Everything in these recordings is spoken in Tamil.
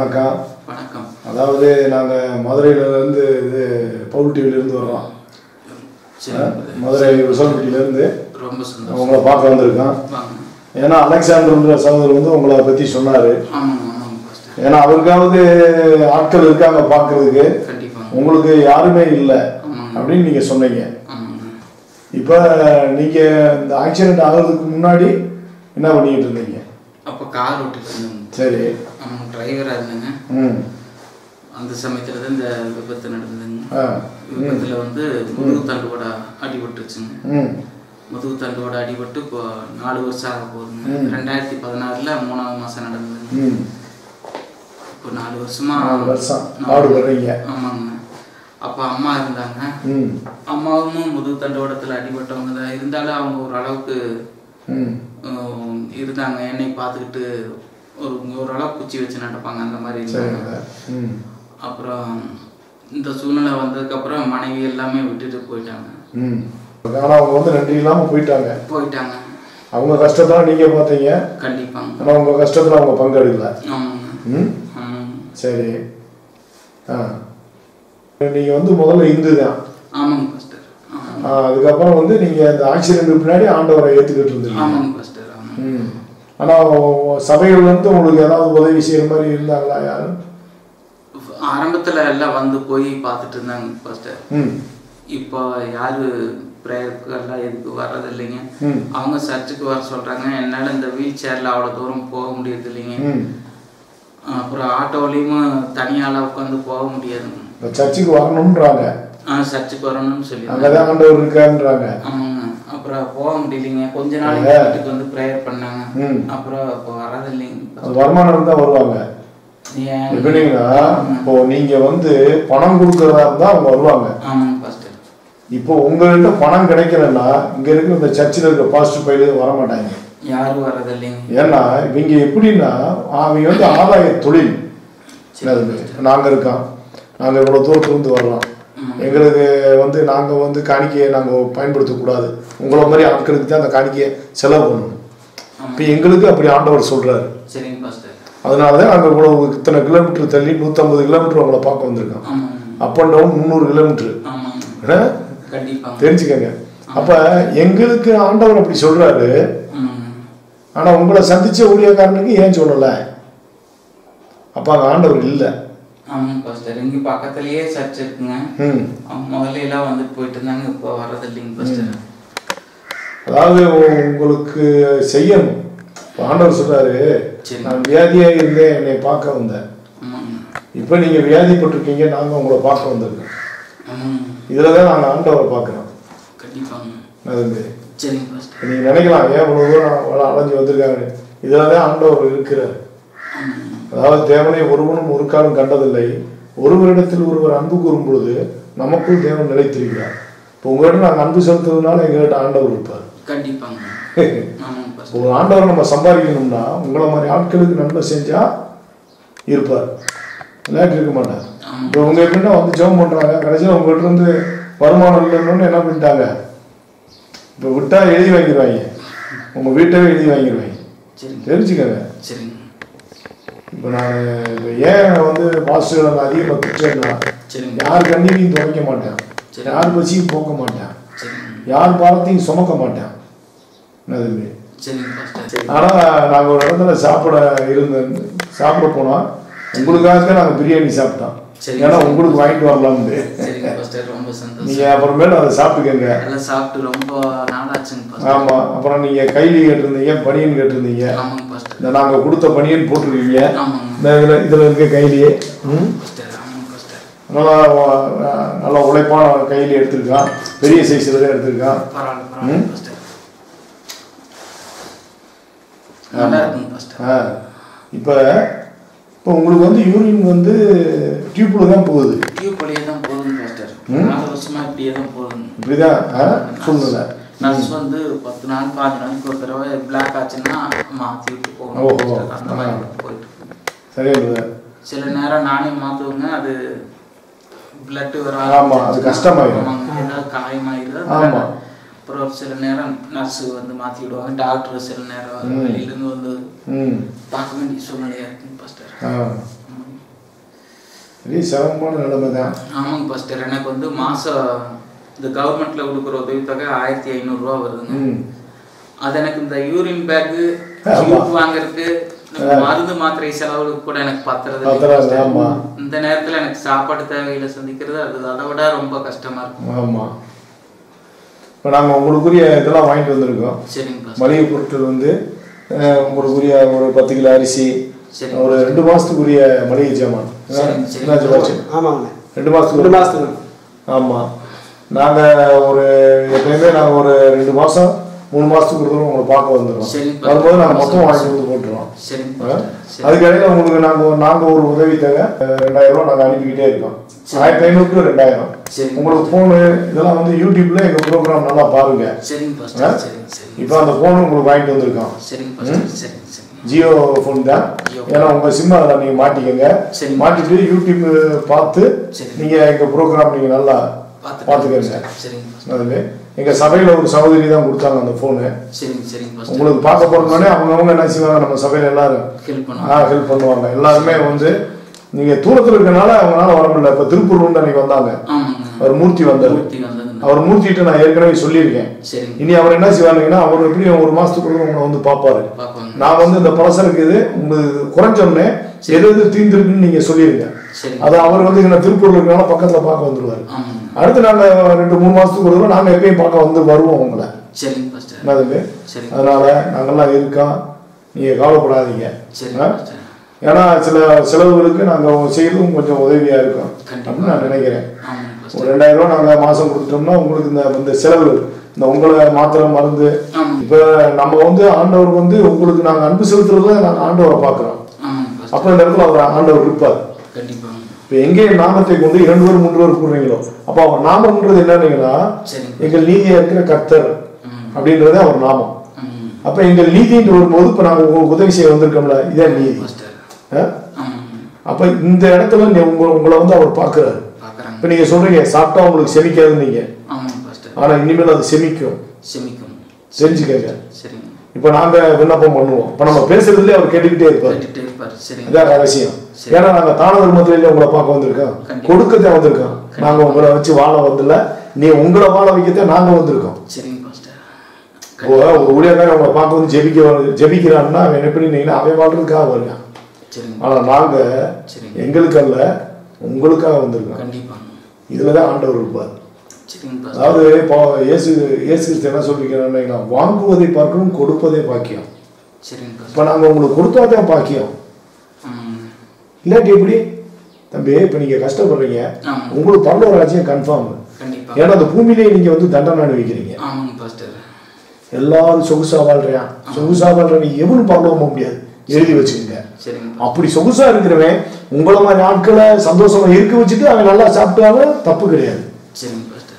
வணக்கம் வணக்கம் அதாவது நாங்கள் மதுரையிலேருந்து இது பவுல் டிவிலேருந்து வர்றோம் சரி மதுரை விசாலப்பட்டியிலேருந்து ரொம்ப சந்தோஷம் உங்களை பார்க்க வந்திருக்கோம் வாங்க ஏன்னா அலெக்சாண்டர்ன்ற சகோதரர் வந்து உங்களை பற்றி சொன்னார் ஆமாங்க ஆமாங்க பாஸ்டர் ஏன்னா அவருக்காவது ஆட்கள் இருக்காங்க பார்க்கறதுக்கு கண்டிப்பாங்க உங்களுக்கு யாருமே இல்லை ஆமாங்க அப்படின்னு நீங்கள் சொன்னீங்க ஆமாங்க இப்போ நீங்கள் இந்த ஆக்சிடென்ட் ஆகிறதுக்கு முன்னாடி என்ன பண்ணிக்கிட்டு இருந்தீங்க அப்போ கார் ஓட்டிட்டு இருந்தேங்க சரி ஆமாங்க டிரைவராக இருந்தேங்க ம் அந்த சமயத்தில் தான் இந்த விபத்து நடந்ததுங்க ஆ விபத்தில் வந்து முதுகு தண்டுவோட அடிபட்டுருச்சுங்க ம் முதுகு தண்டுவோட அடிபட்டு இப்போ நாலு வருஷம் ஆக போகுதுங்க ரெண்டாயிரத்தி பதினாறில் மூணாவது மாதம் நடந்ததுங்க ம் இப்போ நாலு வருஷமா நாலு வருஷம் பாடுபடுறீங்க ஆமாங்க அப்போ அம்மா இருந்தாங்க ம் அம்மாவும் முதுகு தண்டோடத்தில் அடிபட்டவங்க தான் இருந்தாலும் அவங்க ஒரு அளவுக்கு ம் ஹம், இருந்தாங்க என்னை பார்த்துக்கிட்டு ஒரு ஓரளவு குச்சி வச்சு நடப்பாங்க அந்த மாதிரி இருந்தாங்க சரிங்க ம் அப்புறம் இந்த சூழ்நிலை வந்ததுக்கப்புறம் மனைவி எல்லாமே விட்டுட்டு போயிட்டாங்க ம் ஆனால் அவங்க வந்து நன்றி இல்லாமல் போயிட்டாங்க போயிட்டாங்க அவங்க கஷ்டத்தெல்லாம் நீங்கள் பார்த்தீங்க கண்டிப்பாங்க ஆனால் உங்கள் கஷ்டத்தில் அவங்க பங்கெடுக்கல ஆமாங்க ம் ஆமாங்க சரி ஆ நீங்கள் வந்து முதல்ல இந்து தான் ஆமாங்க பாஸ்டர் ஆமாங்க ஆ, அதுக்கப்புறம் வந்து நீங்கள் இந்த ஆக்சிடென்ட் பின்னாடி ஆண்டவரை ஏற்றுக்கிட்டு இருந்தீங்க ஆமாங்க பாஸ்டர் ஆமாங்க ம் ஆனால் சபைகள்லேருந்து உங்களுக்கு ஏதாவது உதவி செய்கிற மாதிரி இருந்தாங்களா யாரும் ஆரம்பத்தில் எல்லாம் வந்து போய் பார்த்துட்டு இருந்தாங்க பாஸ்டர் ம் இப்போ யாரு ப்ரேயருக்கு எல்லாம் எதுக்கு வர்றது இல்லைங்க ம் அவங்க சர்ச்சுக்கு வர சொல்றாங்க என்னால் இந்த வீல் சேரில் அவ்வளோ தூரம் போக முடியறது இல்லைங்க ம் அப்புறம் ஆட்டோலையும் தனியால உட்காந்து போக முடியாதுங்க இப்போ சர்ச்சுக்கு வரணுன்றாங்க ஆ சர்ச்சுக்கு வரணும்னு சொல்லி அங்கே தான் ஆண்டவர் இருக்கான்றாங்க ஆமாங்க அப்புறம் போக முடியலைங்க கொஞ்ச நாளைக்கு வீட்டுக்கு வந்து ப்ரேயர் பண்ணாங்க ம் அப்புறம் இப்போ வர்றது இல்லைங்க அது வருமானம் இருந்தால் வருவாங்க ஏன் எப்படின்னா இப்போ நீங்க வந்து பணம் கொடுக்கறதா இருந்தா அவங்க வருவாங்க ஆமாங்க பாஸ்டர் இப்போ உங்கள்கிட்ட பணம் கிடைக்கலன்னா இங்க இருக்கிற இந்த சர்ச்சில் இருக்க பாஸ்டர் பயில வர மாட்டாங்க யாரும் வர்றது இல்லைங்க ஏன்னா இவங்க எப்படின்னா அவங்க வந்து ஆதாய தொழில் என்னது, நாங்க இருக்கோம் நாங்க இவ்வளவு தூரத்துல இருந்து வர்றோம் எங்களுக்கு வந்து நாங்க வந்து காணிக்கையை நாங்க பயன்படுத்தக்கூடாது உங்களை மாதிரி ஆட்களுக்கு தான் அந்த காணிக்கையை செலவு பண்ணணும் இப்போ எங்களுக்கு அப்படி ஆண்டவர் சொல்றாரு சரிங்க பாஸ்டர் அதனால தான் நாங்கள் இவ்வளவு இத்தனை கிலோமீட்டர் தள்ளி நூற்றம்பது கிலோமீட்டர் உங்களை பார்க்க வந்திருக்கோம் ஆமாங்க அப் அண்ட் டவுன் முந்நூறு கிலோமீட்டர் ஆமாங்க கண்டிப்பாங்க தெரிஞ்சுக்கங்க அப்ப எங்களுக்கு ஆண்டவர் அப்படி சொல்றாரு ம் ஆனா உங்களை சந்திச்ச ஊழியக்காரனுக்கு ஏன் சொல்லல அப்ப அங்க ஆண்டவர் இல்ல ஆமாங்க பாஸ்டர் இங்க பக்கத்துலயே சர்ச் இருக்குங்க ம் அவங்க முதல்ல எல்லாம் வந்துட்டு போயிட்டு இருந்தாங்க இப்போ வர்றது இல்லைங்க பாஸ்டர் அதாவது உ- உங்களுக்கு செய்யணும் இப்ப ஆண்டவர் சொல்றாரு சரி. நான் வியாதியா இருந்தேன் என்னை பார்க்க வந்தேன் ஆமாங்க இப்ப நீங்க வியாதிப்பட்டிருக்கீங்க நாங்க உங்களை பார்க்க வந்திருக்கோம் ஆமாங்க இதுல தான் நாங்க ஆண்டவரை பார்க்கிறோம் கண்டிப்பாங்க அது சரிங்க பாஸ்டர் நீங்க நினைக்கலாம் ஏன் இவ்வளவு தூரம் அவ்வளவு அலைஞ்சு வந்திருக்காங்க இதுல தான் ஆண்டவர் இருக்கிறார் ஆமாங்க அதாவது தேவனை ஒருவனும் ஒரு காலம் கண்டதில்லை ஒருவரிடத்தில் ஒருவர் அன்பு கூறும் பொழுது நமக்குள் தேவன் நிலைத்திருக்கிறார் இப்போ உங்கள்கிட்ட நாங்கள் அன்பு செலுத்துறதுனால எங்கள்கிட்ட ஆண்டவர் இருப்பார் கண்டிப்பாங்க ஆமாங்க பாஸ்டர் ஒரு ஆண்டவர் நம்ம சம்பாதிக்கணும்னா உங்களை மாதிரி ஆட்களுக்கு நன்மை செஞ்சா இருப்பார் இல்லாட்டி இருக்க மாட்டார் ஆமா. இப்போ உங்க எப்படின்னா வந்து ஜெபம் பண்றாங்க கடைசியில் உங்கள்கிட்ட இருந்து வருமானம் இல்லைன்னு என்ன பண்ணிட்டாங்க இப்போ விட்டா எழுதி வாங்கிடுவாங்க உங்க வீட்டவே எழுதி வாங்கிடுவாங்க சரிங்க தெரிஞ்சுக்கங்க சரிங்க இப்போ நான் இப்போ ஏன் வந்து பாஸ்டர் நான் அதிகமாக திட்டேன்னா சரிங்க யார் கண்ணீரையும் துவைக்க மாட்டேன் சரி. யார் பசியும் போக்க மாட்டேன் சரிங்க யார் பாரத்தையும் சுமக்க மாட்டேன் என்னது சரிங்க பாஸ்டர் சரி ஆனால் நாங்கள் ஒரு இடத்துல சாப்பிட இருந்த சாப்பிட போனோம் உங்களுக்காக நாங்கள் பிரியாணி சாப்பிட்டோம் சரி. ஏன்னா உங்களுக்கு வாங்கிட்டு வரலாம்னு சரிங்க பாஸ்டர் ரொம்ப சந்தோஷம் நீங்கள் அப்புறமேல அதை சாப்பிட்டுக்கங்க எல்லாம் சாப்பிட்டு ரொம்ப நாளாச்சுங்க பாஸ்டர் ஆமாம் அப்புறம் நீங்கள் கைலி கேட்டிருந்தீங்க பனியன் கேட்டிருந்தீங்க ஆமாங்க பாஸ்டர் இந்த நாங்கள் கொடுத்த பனியன் போட்டிருக்கீங்க ஆமாங்க இந்த இதில் இதில் இருக்க கைலியே ம் பாஸ்டர் ஆமாங்க பாஸ்டர் நல்லா அஹ், நல்லா உழைப்பான கையில் எடுத்திருக்கான் பெரிய சைஸில் தான் எடுத்திருக்கான் பரவாயில்ல பரவாயில்ல பாஸ்டர் நல்லா இருக்குங்க பாஸ்டர் ஆ இப்போ இப்போ உங்களுக்கு வந்து யூரின் வந்து டியூப்பில் தான் போகுது டியூப் வழியே தான் போகுதுங்க பாஸ்டர் நாலு வருஷமா இப்படியே தான் போகுதுங்க இப்படிதான் ஆ சூழ்நிலை நர்ஸ் வந்து பத்து நாள் பாஞ்சு நாளைக்கு ஒரு தடவை பிளாக் ஆச்சுன்னா மாற்றி விட்டு போகணும் ஓஹோ. பாஸ்டர். அந்த மாதிரி போயிட்டு இருக்கு. சரியா இருந்தது சில நேரம் நானே மாற்றுவேங்க அது பிளட்டு வர ஆமா, அது கஷ்டமாயிரும். ஆமாங்க, ஏதாவது காயமாயிருது ஆமா. அப்புறம் ஒரு சில நேரம் நர்ஸு வந்து மாற்றி விடுவாங்க டாக்டர் சில நேரம் வெளியிலேருந்து வந்து ம் பார்க்க வேண்டிய சூழ்நிலையாக இருக்குங்க பாஸ்டர் ஆ பெரிய சிரமமான நிலைமை தான் ஆமாங்க பாஸ்டர் எனக்கு வந்து மாதம் இந்த கவர்மெண்ட்டில் கொடுக்குற உதவித்தொகை ஆயிரத்தி ஐநூறுரூவா வருதுங்க ம் அது எனக்கு இந்த யூரின் பேக்கு ஆமா. டியூப் வாங்குறதுக்கு இந்த மருந்து மாத்திரை செலவுக்கு கூட எனக்கு பத்துறது இல்லைங்க பத்தறாது, பாஸ்டர். ஆமா. இந்த நேரத்தில் எனக்கு சாப்பாடு தேவைகளை சந்திக்கிறது அது அதை விட ரொம்ப கஷ்டமா இருக்கும் ஆமாம் இப்போ நாங்கள் உங்களுக்குரிய இதெல்லாம் வாங்கிட்டு வந்திருக்கோம் சரிங்க பாஸ்டர் மளிகை பொருட்கள் வந்து அஹ், உங்களுக்குரிய ஒரு பத்து கிலோ அரிசி சரி. ஒரு ரெண்டு மாதத்துக்குரிய மளிகை ஜாமான் சரி, சரி. என்ன ஜாமான் ஆமாங்க ரெண்டு மாதத்துக்கு ரெண்டு மாதத்துக்கு ஆமாம் நாங்கள் ஒரு எப்பயுமே நாங்கள் ஒரு ரெண்டு மாதம் மூணு மாதத்துக்கு ஒரு தடவை உங்களை பார்க்க வந்துடுறோம் சரிங்க. வரும்போது நாங்கள் மொத்தம் வாங்கி வந்து போட்டுருவோம் சரிங்க ஆ? பாஸ்டர் சரி அதுக்கு இடையில உங்களுக்கு நாங்கள் நாங்கள் ஒரு உதவி தேவை அஹ், ரெண்டாயிரம் ரூபா நாங்கள் அனுப்பிக்கிட்டே இருக்கோம் ஆயிரத்தி ஐநூறுக்கு ரெண்டாயிரம் சரிங்க. உங்களுக்கு ஃபோனு இதெல்லாம் வந்து யூடியூப்ல எங்கள் ப்ரோக்ராம் நல்லா பாருங்க சரிங்க ஆ? பாஸ்டர் சரிங்க சரிங்க இப்போ அந்த ஃபோனு உங்களுக்கு வாங்கிட்டு வந்திருக்கோம் சரிங்க பாஸ்டர் சரிங்க சரிங்க ஜியோ ஃபோன் தான் ஜியோ. ஏன்னா உங்கள் சிம் அதில் நீங்கள் மாட்டிக்கங்க சரி. மாட்டிட்டு யூடியூப் பார்த்து சரி. நீங்கள் எங்கள் ப்ரோக்ராம் நீங்கள் நல்லா பார்த்துக்கோங்க. பார்த்துக்கங்க சரிங்க பாஸ்டர் அதுவே எங்கள் சபையில் ஒரு சகோதரி தான் கொடுத்தாங்க அந்த ஃபோனு சரிங்க சரிங்க பாஸ்டர் உங்களுக்கு பார்க்க போறோம்னாலே அவங்கவுங்க என்ன செய்வாங்க நம்ம சபையில் எல்லாரும் ஹெல்ப் ஆ பண்ணுவோம் ஹெல்ப் பண்ணுவாங்க எல்லாருமே வந்து நீங்கள் தூரத்தில் இருக்கனால அவங்களால வர முடியல இப்போ திருப்பூர்லேருந்து அன்னைக்கு வந்தாங்க ஆமாங்க அவர் மூர்த்தி வந்தார் மூர்த்தி வந்ததுங்க அவர் மூர்த்திகிட்ட நான் ஏற்கனவே சொல்லியிருக்கேன் சரிங்க இனி அவர் என்ன செய்வாருங்கன்னா அவர் எப்படி ஒரு மாதத்துக்குள்ள உங்களை வந்து பார்ப்பாரு பார்ப்பாங்க நான் வந்து இந்த பழசருக்கு இது உங்களுக்கு குறைஞ்சோடனே எது எது தீர்ந்துருக்குன்னு நீங்கள் சொல்லிடுங்க சரிங்க அது அவர் வந்து இங்கே திருப்பூர்ல இருக்கனால பக்கத்தில் பார்க்க வந்துருவாரு ஆமாங்க அடுத்து நாங்கள் ரெண்டு மூணு மாதத்துக்கு ஒரு தடவை நாங்கள் எப்பயும் பார்க்க வந்து வருவோம் உங்களை சரிங்க பாஸ்டர் என்னதுங்க சரிங்க அதனால நாங்கெல்லாம் இருக்கோம் நீங்கள் கவலைப்படாதீங்க சரிங்க ஆ? பாஸ்டர் ஏன்னா சில செலவுகளுக்கு நாங்கள் செய்யறதும் கொஞ்சம் உதவியாக இருக்கும் கண்டிப்பா. அப்படின்னு நான் நினைக்கிறேன் ஆமாங்க ஒரு பாஸ்டர் ரெண்டாயிரம் ரூபா நாங்கள் மாதம் கொடுத்துட்டோம்னா உங்களுக்கு இந்த இந்த செலவு இந்த உங்களை மாத்திரை மருந்து ஆமாங்க இப்போ நம்ம வந்து ஆண்டவர் வந்து உங்களுக்கு நாங்கள் அன்பு செலுத்துறதுல நாங்கள் ஆண்டவரை பார்க்குறோம் ஆமாங்க பாஸ்டர் அப்போ இந்த இடத்துல அவர் ஆண்டவர் இருப்பார் கண்டிப்பாங்க இப்போ எங்கே நாமத்தை கொண்டு இரண்டு பேர் மூன்று பேர் கூடுறீங்களோ அப்போ அவர் நாமம்ன்றது என்னன்னீங்கன்னா சரிங்க எங்கள் நீதியா இருக்கிற கர்த்தர் ம் அப்படின்றதே அவர் நாமம் ம் அப்போ எங்கள் நீதின்ட்டு வரும்போது இப்போ நாங்கள் உங்களுக்கு உதவி செய்ய வந்திருக்கோம்ல இதான் நீதி பாஸ்டர் ஆ? ஆமாங்க அப்போ இந்த இடத்துல நீ உங்க உங்களை வந்து அவர் பார்க்குறாரு பார்க்குறாங்க இப்போ நீங்கள் சொல்றீங்க சாப்பிட்டா உங்களுக்கு செமிக்காதுன்னு நீங்க ஆமாங்க பாஸ்டர் ஆனால் இனிமேல் அது செமிக்கும் செமிக்கும் செஞ்சுக்கங்க சரிங்க இப்போ நாங்கள் விண்ணப்பம் பண்ணுவோம் இப்போ நம்ம பேசுறதுலேயே அவர் கேட்டுக்கிட்டே இருப்பார் கேட்டுட்டே இருப்பார் சரிங்க இதான் ரகசியம் சரி. ஏன்னா நாங்கள் தான தர்மத்துல இல்ல உங்களை பார்க்க வந்திருக்கோம் கண்டிப்பா. கொடுக்கத்தான் வந்திருக்கோம் நாங்கள் உங்களை வச்சு வாழ வந்தல நீ உங்களை வாழ வைக்கத்தான் நாங்கள் வந்திருக்கோம் சரிங்க பாஸ்டர் இப்போ ஒரு ஊழியக்காரன் உங்களை பார்க்க வந்து ஜெபிக்க ஜெபிக்கிறான்னா அவன் என்ன பண்ணிங்கன்னா அவன் வாழ்றதுக்காக வருவான் சரிங்க ஆனால் நாங்கள் சரிங்க எங்களுக்கு அல்ல உங்களுக்காக வந்திருக்கோம் கண்டிப்பாங்க இதில் தான் ஆண்டவர் இருப்பார் சரிங்க பாஸ்டர் அதாவது இப்போ இயேசு இயேசு கிறிஸ்து என்ன சொல்லிக்கிறாங்கன்னா வாங்குவதை பார்க்கணும் கொடுப்பதே பாக்கியம் சரிங்க பாஸ்டர் இப்போ நாங்கள் உங்களுக்கு கொடுத்தா தான் பாக்கியம் ம் இல்லாட்டி எப்படி தம்பி இப்போ நீங்கள் கஷ்டப்படுறீங்க ஆமாங்க உங்களுக்கு பரலோக ராஜ்யம் கன்ஃபார்ம் கண்டிப்பா ஏன்னா அந்த பூமியிலே நீங்கள் வந்து தண்டனை அனுபவிக்கிறீங்க ஆமாங்க பாஸ்டர் எல்லாரும் சொகுசா வாழ்றியான் சொகுசா வாழ்றவன் எவனும் பரலோகம் போக முடியாது எழுதி வச்சுக்கோங்க சரிங்க அப்படி சொகுசா இருக்கிறவன் உங்களை மாதிரி ஆட்களை சந்தோஷமா இருக்க வச்சுட்டு அவன் நல்லா சாப்பிட்டாலும் தப்பு கிடையாது சரிங்க பாஸ்டர்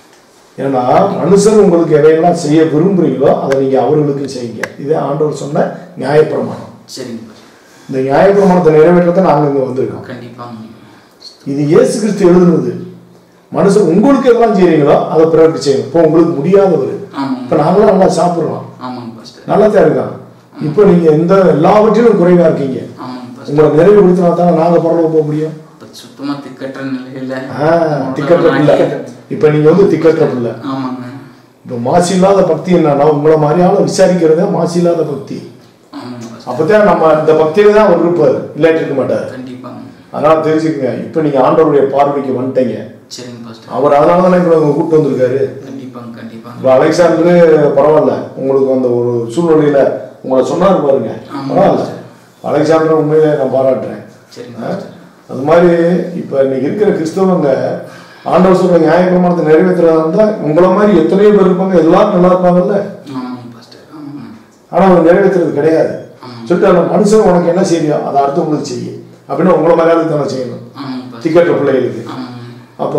ஏன்னா மனுஷன் உங்களுக்கு எதையெல்லாம் செய்ய விரும்புறீங்களோ அதை நீங்க அவர்களுக்கு செய்யுங்க இதே ஆண்டவர் சொன்ன நியாயப்பிரமாணம் சரிங்க பாஸ்டர் இந்த நியாயப்பிரமாணத்தை நிறைவேற்றத்தை நாங்கள் இங்கே வந்திருக்கோம் கண்டிப்பாங்க இது இயேசு கிறிஸ்து எழுதுனது மனுஷன் உங்களுக்கு எதெல்லாம் செய்றீங்களோ அதை பிறருக்கு செய்யும் இப்போ உங்களுக்கு முடியாதவர் ஆமாங்க இப்போ நாங்களாம் நல்லா சாப்பிட்றோம் ஆமாங்க பாஸ்டர் நல்லா தான் இருக்கான் இப்போ நீங்க எந்த எல்லாவற்றிலும் குறைவா இருக்கீங்க ஆமாங்க பாஸ்டர் உங்களை நிறைவுபடுத்தினா தான் நாங்க பரலோகம் போக முடியும் இப்போ சுத்தமா திக்கற்ற நிலையில ஆ, திக்கற்ற பிள்ளை இப்போ நீங்க வந்து திக்கற்ற பிள்ளை ஆமாங்க இப்போ மாசு இல்லாத பக்தி என்னன்னா உங்களை மாதிரியான விசாரிக்கிறதே மாசு இல்லாத பக்தி ஆமாங்க பாஸ்டர் அப்பதான் நம்ம இந்த பக்தியில தான் அவர் இருப்பார் இல்லாட்டி இருக்க மாட்டார் கண்டிப்பாங்க அதனால தெரிஞ்சுக்கங்க இப்போ நீங்க ஆண்டவருடைய பார்வைக்கு வந்துட்டீங்க சரிங்க பாஸ்டர் அவர் அதனால தானே இப்போ உங்களை கூப்பிட்டு வந்திருக்காரு கண்டிப்பாங்க கண்டிப்பாங்க இப்போ அலெக்சாண்டரு பரவாயில்ல உங்களுக்கு அந்த ஒரு சூழ்நிலையில உங்களை சொன்னார் பாருங்க ஆமா. பரவாயில்ல அலெக்சாண்டர் உண்மையிலே நான் பாராட்டுறேன் சரிங்க ஆ? பாஸ்டர் அது மாதிரி இப்போ இன்னைக்கு இருக்கிற கிறிஸ்தவங்க ஆண்டவர் சொல்ற நியாயப்பிரமாணத்தை நிறைவேற்றுறதா இருந்தா உங்களை மாதிரி எத்தனையோ பேர் இருப்பாங்க எல்லாரும் நல்லா இருப்பாங்கல்ல ஆமாங்க பாஸ்டர் ஆமாங்க ஆனா அவங்க நிறைவேற்றுறது கிடையாது ஆமாம். சொல்லிட்டு அந்த மனுஷன் உனக்கு என்ன செய்யும் அதை அடுத்தவங்களுக்கு செய்யும் அப்படின்னு உங்களை மாதிரி ஆளுக்கு தானே செய்யணும் ஆமாங்க பாஸ்டர் திக்கற்ற பிள்ளைகளுக்கு ஆமாங்க அப்ப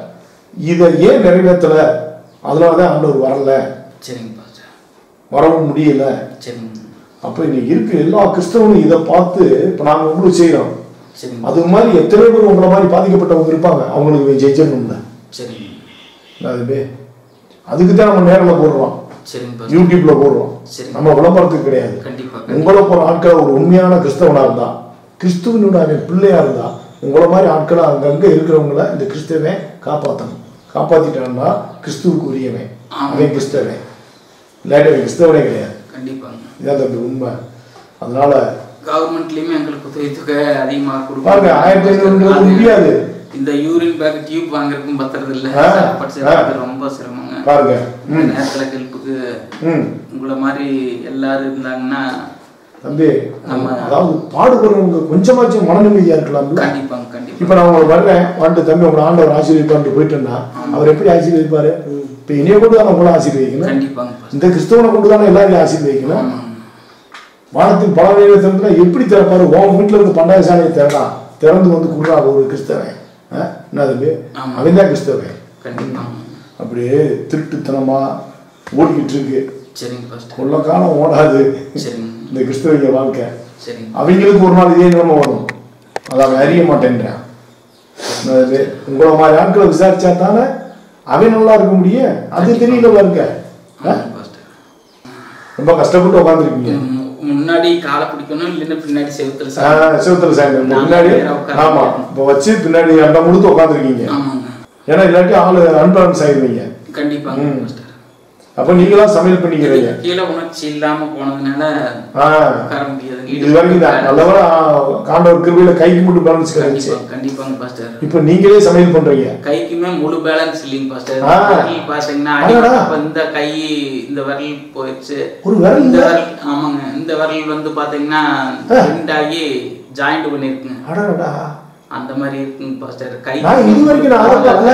இதை ஏன் நிறைவேற்றல அதனாலதான் ஆண்டவர் வரல சரிங்க பாஸ்டர் வரவும் முடியல சரிங்க அப்ப இன்னைக்கு இருக்கு எல்லா கிறிஸ்தவனும் இதை பார்த்து இப்ப நாங்க உங்களுக்கு செய்யறோம் சரிங்க அது மாதிரி எத்தனை பேர் உங்களை மாதிரி பாதிக்கப்பட்டவங்க இருப்பாங்க அவங்களுக்கு ஜெயிச்சிடணும்ல சரிங்க அதுவே அதுக்கு தான் நம்ம நேரில் போடுறோம் சரிங்க பாஸ்டர் யூடியூப்ல போடுறோம் சரி. நம்ம விளம்பரத்துக்கு கிடையாது கண்டிப்பா உங்களை போற ஆட்கள் ஒரு உண்மையான கிறிஸ்தவனா இருந்தா கிறிஸ்துவனோட அவன் பிள்ளையா இருந்தா உங்களை மாதிரி ஆட்களை அங்கங்கே இருக்கிறவங்கள இந்த கிறிஸ்தவன் காப்பாற்றணும் காப்பாற்றிட்டான்னா கிறிஸ்துவுக்கு உரியவன் அவன் கிறிஸ்தவன் இல்லாட்டி அவன் கிறிஸ்தவனே கிடையாது கண்டிப்பாங்க இதான் தம்பி உண்மை அதனால கவர்மெண்ட்லயுமே எங்களுக்கு உதவித்தொகை அதிகமாக பாருங்க, ஆயிரத்தி ஐநூறுன்றது அது முடியாது. இந்த யூரின் பேக் டியூப் வாங்குறதுக்கும் பத்துறது இல்ல ஆ, சாப்பாடு செய்யறது ரொம்ப சிரமங்க பாருங்க இந்த நேரத்துல ஹெல்ப்புக்கு ம் உங்களை மாதிரி எல்லாரும் இருந்தாங்கன்னா தம்பி நம்ம அதாவது பாடுபடுறவங்க கொஞ்சமாச்சும் மன நிம்மதியா இருக்கலாம்ல கண்டிப்பாங்க கண்டிப்பா இப்ப நான் உங்களுக்கு வர்றேன் வந்துட்டு தம்பி உங்களை ஆண்டவர் ஆசீர்வதிப்பான்னு போயிட்டேன்னா அவர் எப்படி ஆசீர்வதிப்பாரு இப்ப இனிய கொண்டு தானே உங்களை ஆசீர்வதிக்கணும் கண்டிப்பாங்க பாஸ்டர். இந்த கிறிஸ்தவனை கொண்டு தானே எல்லாரையும் ஆசீர்வதிக்கணும் ஆமாங்க. வானத்தின் பல வழிகளை திறந்தா எப்படி திறப்பாரு உன் வீட்டுல இருந்து பண்டாய சாலையை திறந்தான் திறந்து வந்து கொடுறா ஒரு கிறிஸ்தவன் ஆ? என்ன தம்பி ஆமா. அவன் தான் கிறிஸ்தவன் கண்டிப்பாங்க அப்படியே திருட்டுத்தனமா ஓடிக்கிட்டு இருக்கு சரிங்க பாஸ்டர் கொள்ள காலம் ஓடாது சரிங்க இந்த கிறிஸ்தவங்க வாழ்க்கை சரிங்க அவங்களுக்கு ஒரு நாள் இதே நிலைமை வரும் அதை அவன் அறிய மாட்டேன்றான் என்னது? உங்களை மாதிரி ஆட்களை விசாரிச்சா தானே அவன் நல்லா இருக்க முடியும் அது தெரியல பாருங்க ஆ? ஆமாங்க பாஸ்டர். ரொம்ப கஷ்டப்பட்டு உட்காந்துருக்கீங்க ம், முன்னாடி காலை பிடிக்கணும் இல்லைன்னா பின்னாடி செவுத்துல சாப்பிடணும். சிவத்துல சாயந்தரம் இந்த பின்னாடி ஆமா இப்போ வச்சு பின்னாடி அண்டை முழுத்து உட்காந்துருக்கீங்க ஆமாங்க ஏன்னா இல்லாட்டி ஆளு அன்பேலன்ஸ் ஆயிடுவீங்க கண்டிப்பாங்க பாஸ்டர். அப்ப நீங்களா சமையல் பண்ணிக்கிறீங்க கீழே உணர்ச்சி இல்லாம போனதுனால ஆ உட்கார முடியாது இது வரைக்கும் தான் நல்லவரா காண்டவர் கிருவியில கைக்கு மட்டும் பேலன்ஸ் கிடைச்சு கண்டிப்பா கண்டிப்பாங்க பாஸ்டர் இப்போ நீங்களே சமையல் பண்றீங்க கைக்குமே முழு பேலன்ஸ் இல்லைங்க பாஸ்டர் ஆ. விரல் பாத்தீங்கன்னா அடடா. அப்ப இந்த கை இந்த விரல் போயிடுச்சு ஒரு விரல் இந்த இல்ல? விரல் ஆமாங்க இந்த விரல் வந்து பாத்தீங்கன்னா ஆ. ரெண்டாகி ஜாயிண்ட் பண்ணிருக்குங்க அடடா அந்த மாதிரி இருக்குங்க பாஸ்டர் கை நான் இது வரைக்கும் நான் அதை பார்க்கல.